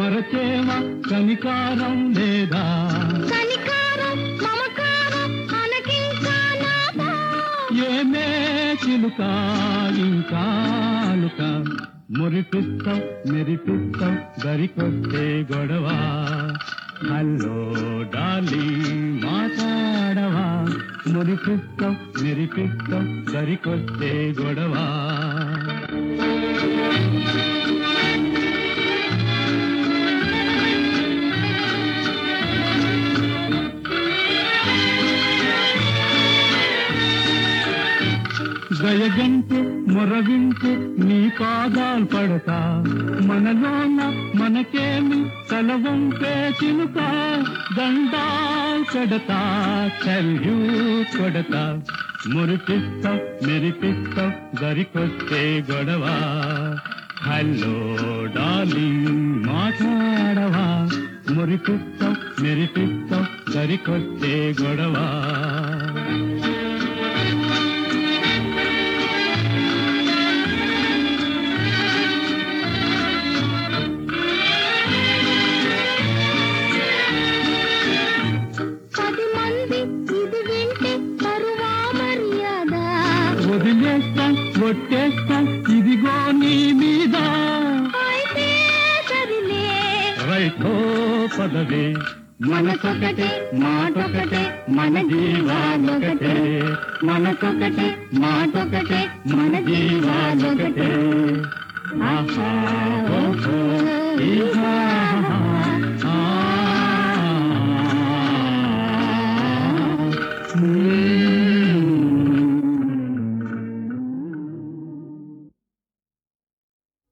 మరచేవ కనికారం లేదా కనికారం మమకారం మనకింకా నాదా ఏమే చిలుక ఇంకాలుక మురిపిస్తాం మెరిపిస్తాం దరికొస్తే గొడవ హలో డాలి మాట్లాడవా మురిపిస్తాం మెరిపిస్తాం దరికొస్తే గొడవ గయగంటే మొరవింటే నీ పాదాలు పడతా మనలోన మనకేమి తలవంపే చిలుక దండా కడతా చల్యూ కొడతా మురిపిస్తాం మెరిపిస్తాం దరికొస్తే గొడవ హలో డార్లింగ్ మాట్లాడవా మురిపిస్తాం మెరిపిస్తాం దరికొస్తే గొడవ పది మంది ఇది వింటే తరువా మర్యాద వదిలేస్తాం కొట్టేస్తాం ఇదిగో నీ మీద అయితే సరిలే రైతో పదవే మనసొకటే మాటొకటే మన జీవాలొకటే మనసొకటే మాటొకటే మన జీవాలొకటే ఆహా